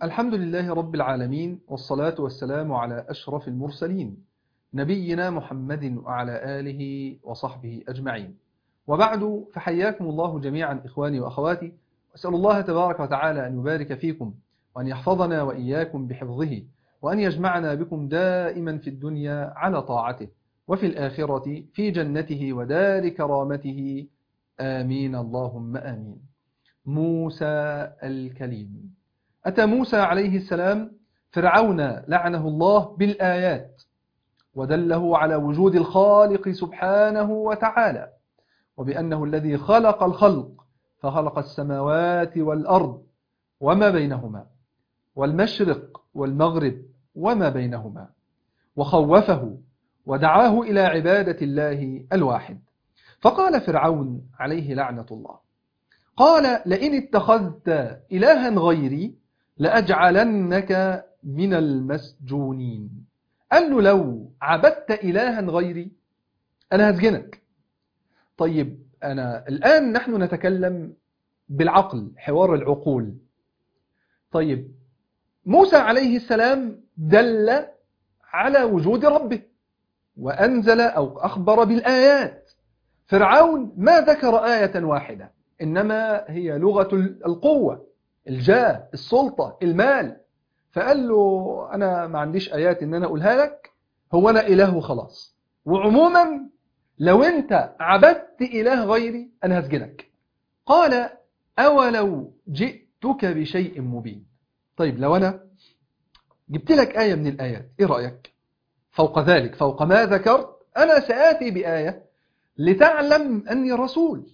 الحمد لله رب العالمين والصلاة والسلام على أشرف المرسلين نبينا محمد وعلى آله وصحبه أجمعين وبعد فحياكم الله جميعا إخواني وأخواتي وأسأل الله تبارك وتعالى أن يبارك فيكم وأن يحفظنا وإياكم بحفظه وأن يجمعنا بكم دائما في الدنيا على طاعته وفي الآخرة في جنته ودار كرامته آمين اللهم آمين موسى الكليم أتى موسى عليه السلام فرعون لعنه الله بالآيات ودله على وجود الخالق سبحانه وتعالى وبأنه الذي خلق الخلق فخلق السماوات والأرض وما بينهما والمشرق والمغرب وما بينهما وخوفه ودعاه إلى عبادة الله الواحد فقال فرعون عليه لعنة الله قال لئن اتخذت إلها غيري لأجعلنك من المسجونين قال له لو عبدت إلها غيري أنا هسجنك طيب أنا الآن نحن نتكلم بالعقل حوار العقول طيب موسى عليه السلام دل على وجود ربه وأنزل أو أخبر بالآيات فرعون ما ذكر آية واحدة إنما هي لغة القوة الجاه السلطة المال فقال له أنا ما عنديش آيات إن أنا أقولها لك هو أنا إله وخلاص وعموما لو أنت عبدت إله غيري أنا هسجنك قال أولو جئتك بشيء مبين طيب لو أنا جبت لك آية من الآيات إيه رأيك فوق ذلك فوق ما ذكرت أنا سآتي بآية لتعلم أني رسول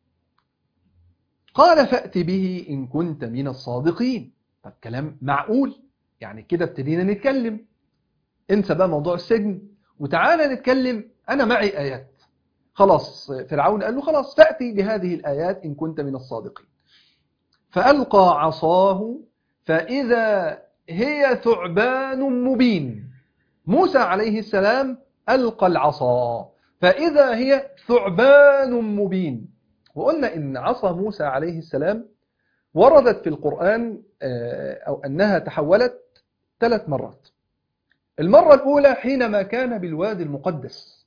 قال فأت به إن كنت من الصادقين طب كلام معقول يعني كده ابتدينا نتكلم انسى بقى موضوع السجن وتعالى نتكلم أنا معي آيات خلاص فرعون قال له خلاص فأتي بهذه الآيات إن كنت من الصادقين فألقى عصاه فإذا هي ثعبان مبين موسى عليه السلام ألقى العصا فإذا هي ثعبان مبين وقلنا إن عصا موسى عليه السلام وردت في القرآن أو أنها تحولت ثلاث مرات المرة الأولى حينما كان بالوادي المقدس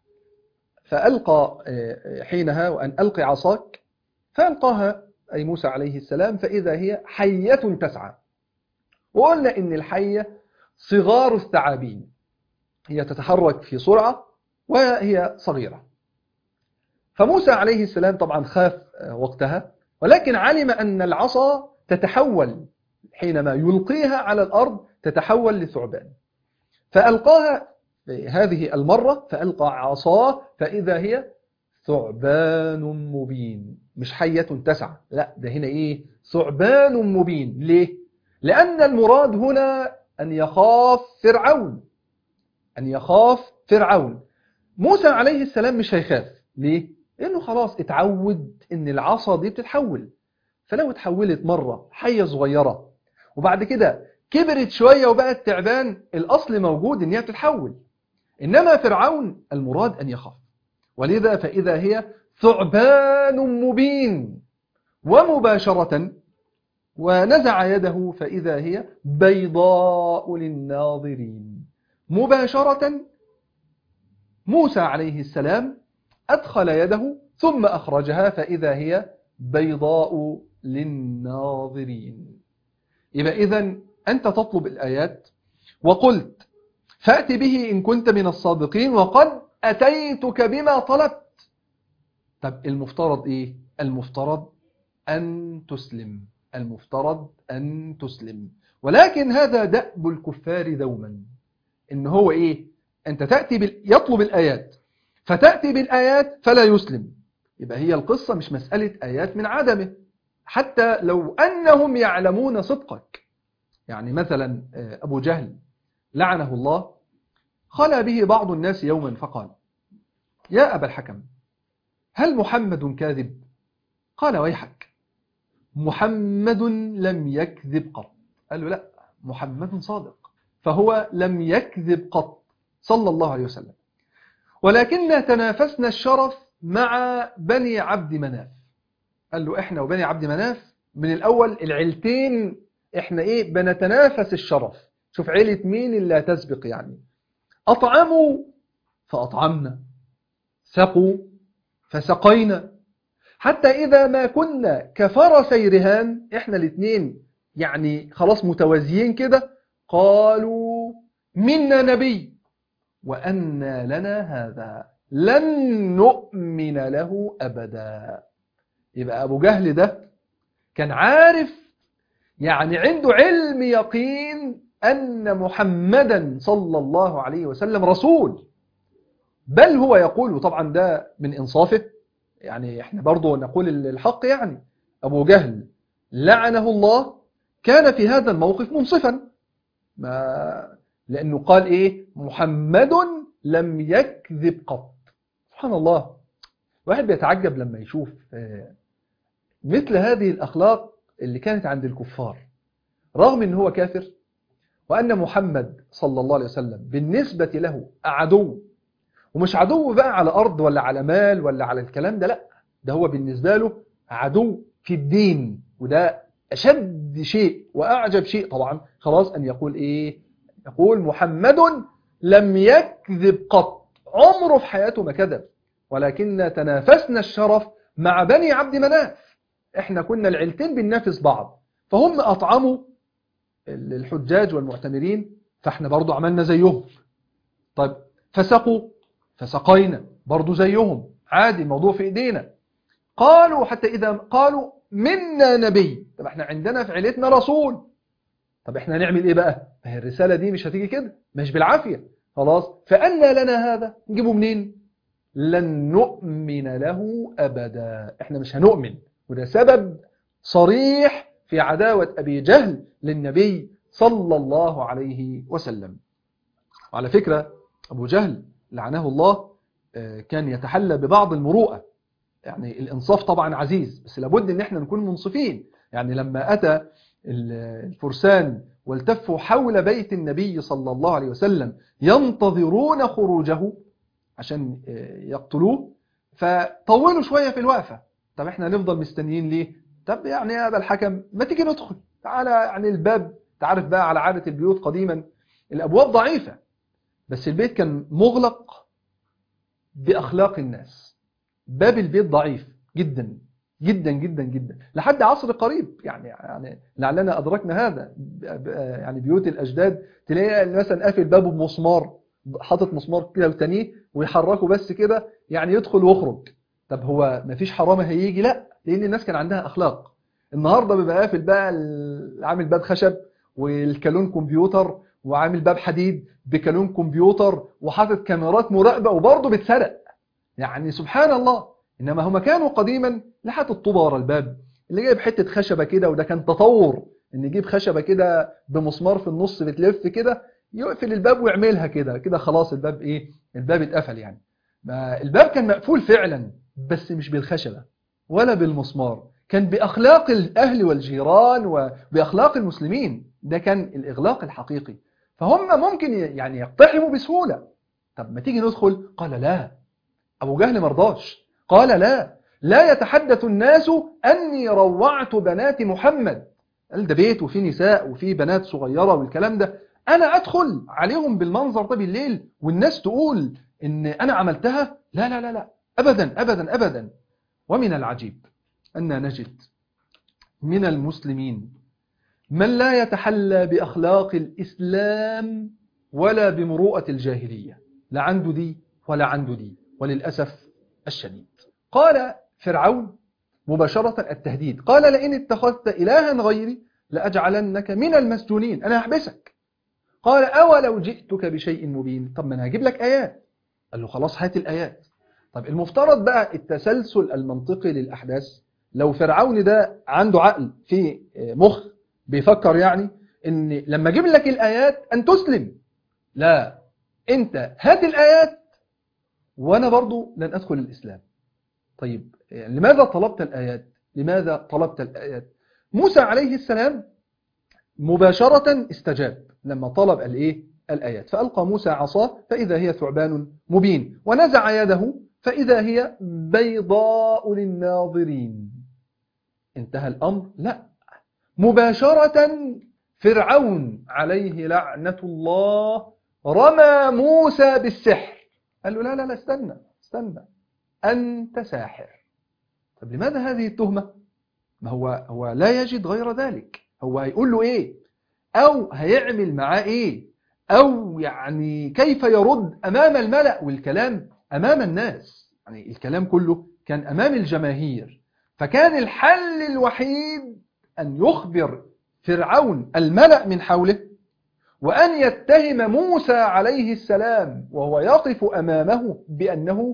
فألقى حينها وأن ألقي عصاك فألقاها أي موسى عليه السلام فإذا هي حية تسعى وقلنا إن الحية صغار الثعابين هي تتحرك في سرعة وهي صغيرة فموسى عليه السلام طبعا خاف وقتها ولكن علم أن العصا تتحول حينما يلقيها على الأرض تتحول لثعبان فألقاها هذه المرة فألقى عصاه فإذا هي ثعبان مبين مش حية تسعى لا ده هنا إيه ثعبان مبين ليه لأن المراد هنا أن يخاف فرعون أن يخاف فرعون موسى عليه السلام مش هيخاف ليه لأنه خلاص اتعود أن العصا دي بتتحول فلو اتحولت مرة حية صغيرة وبعد كده كبرت شوية وبقت تعبان الأصل موجود أن هي بتتحول إنما فرعون المراد أن يخاف ولذا فإذا هي ثعبان مبين ومباشرة ونزع يده فإذا هي بيضاء للناظرين مباشرة موسى عليه السلام أدخل يده ثم أخرجها فإذا هي بيضاء للناظرين يبقى إذا أنت تطلب الآيات وقلت فأت به إن كنت من الصادقين وقد أتيتك بما طلبت طب المفترض إيه؟ المفترض أن تسلم المفترض أن تسلم ولكن هذا دأب الكفار دوما إن هو إيه أنت تأتي بال... يطلب الآيات فتأتي بالآيات فلا يسلم يبقى هي القصة مش مسألة آيات من عدمه حتى لو أنهم يعلمون صدقك يعني مثلا أبو جهل لعنه الله خلى به بعض الناس يوما فقال يا أبا الحكم هل محمد كاذب قال ويحك محمد لم يكذب قط قال له لا محمد صادق فهو لم يكذب قط صلى الله عليه وسلم ولكن تنافسنا الشرف مع بني عبد مناف قال له احنا وبني عبد مناف من الأول العيلتين احنا ايه بنتنافس الشرف شوف عيلة مين اللي هتسبق يعني أطعموا فأطعمنا سقوا فسقينا حتى إذا ما كنا كفرسي رهان إحنا الاثنين يعني خلاص متوازيين كده قالوا منا نبي وأن لنا هذا لن نؤمن له أبدا يبقى أبو جهل ده كان عارف يعني عنده علم يقين أن محمدا صلى الله عليه وسلم رسول بل هو يقول وطبعا ده من إنصافه يعني احنا برضو نقول الحق يعني أبو جهل لعنه الله كان في هذا الموقف منصفا ما لأنه قال إيه محمد لم يكذب قط سبحان الله واحد بيتعجب لما يشوف مثل هذه الأخلاق اللي كانت عند الكفار رغم أنه هو كافر وأن محمد صلى الله عليه وسلم بالنسبة له عدو ومش عدو بقى على أرض ولا على مال ولا على الكلام ده لا ده هو بالنسبة له عدو في الدين وده أشد شيء وأعجب شيء طبعا خلاص أن يقول إيه يقول محمد لم يكذب قط عمره في حياته ما كذب ولكن تنافسنا الشرف مع بني عبد مناف احنا كنا العيلتين بننافس بعض فهم أطعموا الحجاج والمعتمرين فاحنا برضو عملنا زيهم طيب فسقوا فسقينا برضو زيهم عادي الموضوع في ايدينا قالوا حتى إذا قالوا منا نبي طب احنا عندنا في عيلتنا رسول طب احنا نعمل ايه بقى ما هي الرسالة دي مش هتيجي كده مش بالعافية خلاص فأنا لنا هذا نجيبه منين لن نؤمن له أبدا احنا مش هنؤمن وده سبب صريح في عداوة أبي جهل للنبي صلى الله عليه وسلم وعلى فكرة أبو جهل لعنه الله كان يتحلى ببعض المروءة يعني الإنصاف طبعا عزيز بس لابد أن احنا نكون منصفين يعني لما أتى الفرسان والتفوا حول بيت النبي صلى الله عليه وسلم ينتظرون خروجه عشان يقتلوه فطولوا شوية في الوقفة طب احنا نفضل مستنيين ليه طب يعني يا أبا الحكم ما تيجي ندخل تعالى يعني الباب تعرف بقى على عادة البيوت قديما الأبواب ضعيفة بس البيت كان مغلق بأخلاق الناس باب البيت ضعيف جدا جدا جدا جدا لحد عصر قريب يعني يعني لعلنا أدركنا هذا يعني بيوت الأجداد تلاقي مثلا قافل بابه بمسمار حاطط مسمار كده وتانيه ويحركه بس كده يعني يدخل ويخرج طب هو مفيش حرامه هيجي لا لأن الناس كان عندها أخلاق النهاردة بيبقى قافل بقى عامل باب خشب والكالون كمبيوتر وعامل باب حديد بكالون كمبيوتر وحاطط كاميرات مراقبة وبرضه بيتسرق يعني سبحان الله إنما هم كانوا قديما لحد الطوبة ورا الباب اللي جايب حتة خشبة كده وده كان تطور إن يجيب خشبة كده بمسمار في النص بتلف كده يقفل الباب ويعملها كده كده خلاص الباب إيه الباب اتقفل يعني الباب كان مقفول فعلا بس مش بالخشبة ولا بالمسمار كان بأخلاق الأهل والجيران وبأخلاق المسلمين ده كان الإغلاق الحقيقي فهم ممكن يعني يقتحموا بسهولة طب ما تيجي ندخل قال لا أبو جهل مرضاش قال لا لا يتحدث الناس أني روعت بنات محمد قال ده بيت وفيه نساء وفيه بنات صغيرة والكلام ده أنا أدخل عليهم بالمنظر ده بالليل والناس تقول إن أنا عملتها لا لا لا لا أبدا أبدا أبدا ومن العجيب أن نجد من المسلمين من لا يتحلى بأخلاق الإسلام ولا بمروءة الجاهلية لا عنده دي ولا عنده دي وللأسف الشديد قال فرعون مباشرة التهديد قال لئن اتخذت إلها غيري لأجعلنك من المسجونين أنا هحبسك قال أولو جئتك بشيء مبين طب ما أنا هجيب لك آيات قال له خلاص هات الآيات طب المفترض بقى التسلسل المنطقي للأحداث لو فرعون ده عنده عقل في مخ بيفكر يعني ان لما اجيب لك الآيات أن تسلم لا انت هات الآيات وانا برضو لن ادخل الإسلام طيب يعني لماذا طلبت الآيات لماذا طلبت الآيات موسى عليه السلام مباشرة استجاب لما طلب الايه الآيات فألقى موسى عصاه فإذا هي ثعبان مبين ونزع يده فإذا هي بيضاء للناظرين انتهى الأمر لا مباشرة فرعون عليه لعنة الله رمى موسى بالسحر قال له لا لا لا استنى استنى أنت ساحر طب لماذا هذه التهمة ما هو هو لا يجد غير ذلك هو هيقول له ايه او هيعمل معاه ايه او يعني كيف يرد امام الملأ والكلام امام الناس يعني الكلام كله كان امام الجماهير فكان الحل الوحيد ان يخبر فرعون الملأ من حوله وأن يتهم موسى عليه السلام وهو يقف أمامه بأنه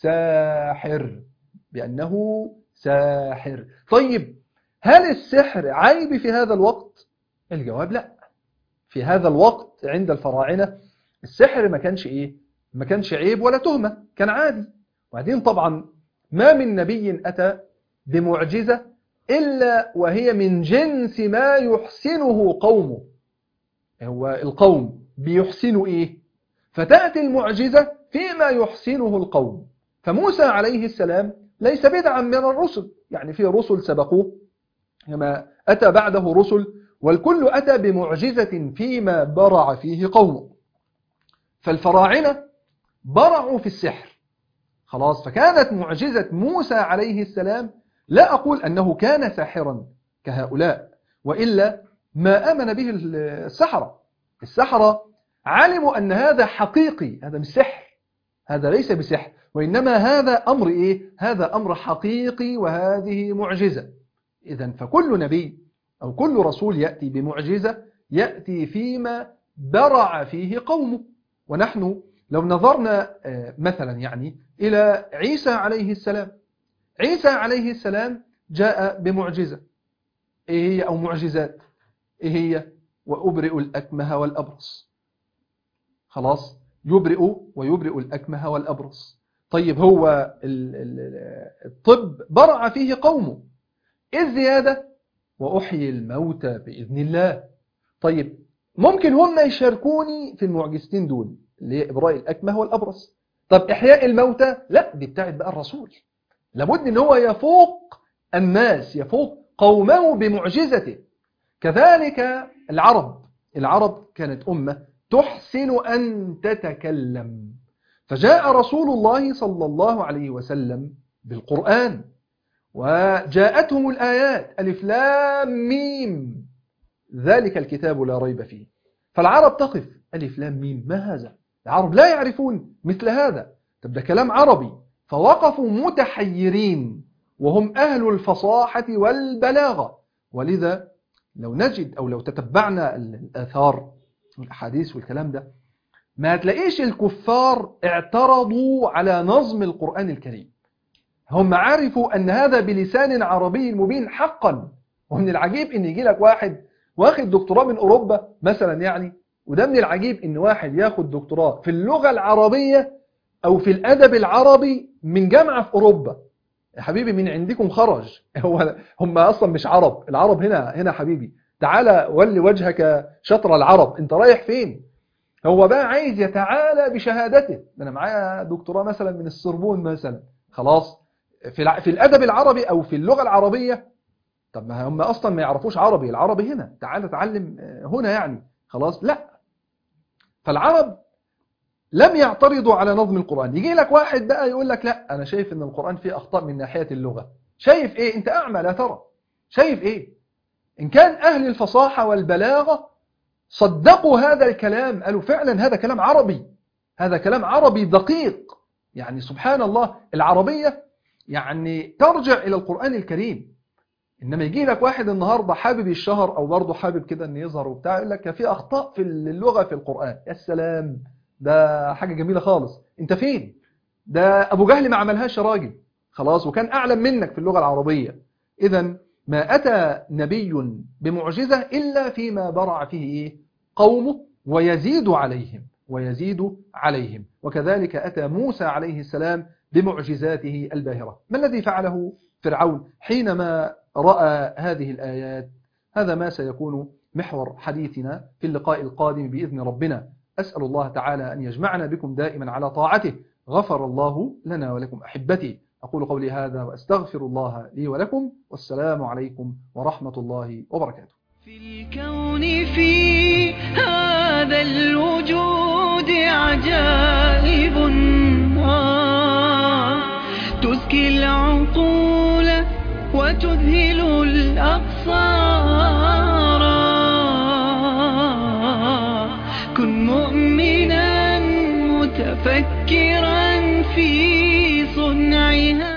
ساحر بأنه ساحر طيب هل السحر عيب في هذا الوقت؟ الجواب لا في هذا الوقت عند الفراعنة السحر ما كانش إيه؟ ما كانش عيب ولا تهمة كان عادي وبعدين طبعا ما من نبي أتى بمعجزة إلا وهي من جنس ما يحسنه قومه هو القوم بيحسنوا إيه فتأتي المعجزة فيما يحسنه القوم فموسى عليه السلام ليس بدعا من الرسل يعني في رسل سبقوه كما أتى بعده رسل والكل أتى بمعجزة فيما برع فيه قومه فالفراعنة برعوا في السحر خلاص فكانت معجزة موسى عليه السلام لا أقول أنه كان ساحرا كهؤلاء وإلا ما آمن به السحرة السحرة علموا أن هذا حقيقي هذا مش سحر هذا ليس بسحر وإنما هذا أمر إيه؟ هذا أمر حقيقي وهذه معجزة إذا فكل نبي أو كل رسول يأتي بمعجزة يأتي فيما برع فيه قومه ونحن لو نظرنا مثلا يعني إلى عيسى عليه السلام عيسى عليه السلام جاء بمعجزة إيه هي أو معجزات إيه هي وأبرئ الأكمه والأبرص خلاص يبرئ ويبرئ الأكمه والأبرص طيب هو الطب برع فيه قومه إيه الزيادة وأحيي الموتى بإذن الله طيب ممكن هم يشاركوني في المعجزتين دول اللي هي إبراء الأكمه والأبرص طب إحياء الموتى لا دي بتاعت بقى الرسول لابد ان هو يفوق الناس يفوق قومه بمعجزته كذلك العرب العرب كانت أمة تحسن أن تتكلم فجاء رسول الله صلى الله عليه وسلم بالقرآن وجاءتهم الآيات ألف لام ميم ذلك الكتاب لا ريب فيه فالعرب تقف ألف لام ميم ما هذا العرب لا يعرفون مثل هذا طب ده كلام عربي فوقفوا متحيرين وهم أهل الفصاحة والبلاغة ولذا لو نجد أو لو تتبعنا الآثار والأحاديث والكلام ده ما تلاقيش الكفار اعترضوا على نظم القرآن الكريم هم عرفوا أن هذا بلسان عربي مبين حقا ومن العجيب أن يجي لك واحد واخد دكتوراه من أوروبا مثلا يعني وده من العجيب أن واحد ياخد دكتوراه في اللغة العربية أو في الأدب العربي من جامعة في أوروبا يا حبيبي من عندكم خرج هو هم أصلا مش عرب العرب هنا هنا حبيبي تعالى ولي وجهك شطر العرب انت رايح فين هو بقى عايز يتعالى بشهادته انا معايا دكتوراه مثلا من السربون مثلا خلاص في في الادب العربي او في اللغه العربيه طب ما هم اصلا ما يعرفوش عربي العربي هنا تعالى اتعلم هنا يعني خلاص لا فالعرب لم يعترضوا على نظم القرآن يجي لك واحد بقى يقول لك لا أنا شايف أن القرآن فيه أخطاء من ناحية اللغة شايف إيه أنت أعمى لا ترى شايف إيه إن كان أهل الفصاحة والبلاغة صدقوا هذا الكلام قالوا فعلا هذا كلام عربي هذا كلام عربي دقيق يعني سبحان الله العربية يعني ترجع إلى القرآن الكريم إنما يجي لك واحد النهاردة حابب الشهر أو برضه حابب كده أن يظهر وبتاع يقول لك في أخطاء في اللغة في القرآن يا سلام ده حاجة جميلة خالص انت فين ده ابو جهل ما عملهاش راجل خلاص وكان اعلم منك في اللغة العربية اذا ما اتى نبي بمعجزة الا فيما برع فيه ايه قومه ويزيد عليهم ويزيد عليهم وكذلك اتى موسى عليه السلام بمعجزاته الباهرة ما الذي فعله فرعون حينما رأى هذه الآيات هذا ما سيكون محور حديثنا في اللقاء القادم بإذن ربنا أسأل الله تعالى أن يجمعنا بكم دائما على طاعته غفر الله لنا ولكم أحبتي أقول قولي هذا وأستغفر الله لي ولكم والسلام عليكم ورحمة الله وبركاته في الكون في هذا الوجود عجائب آه تزكي العقول وتذهل الأبصار كن مؤمنا متفكرا في صنعها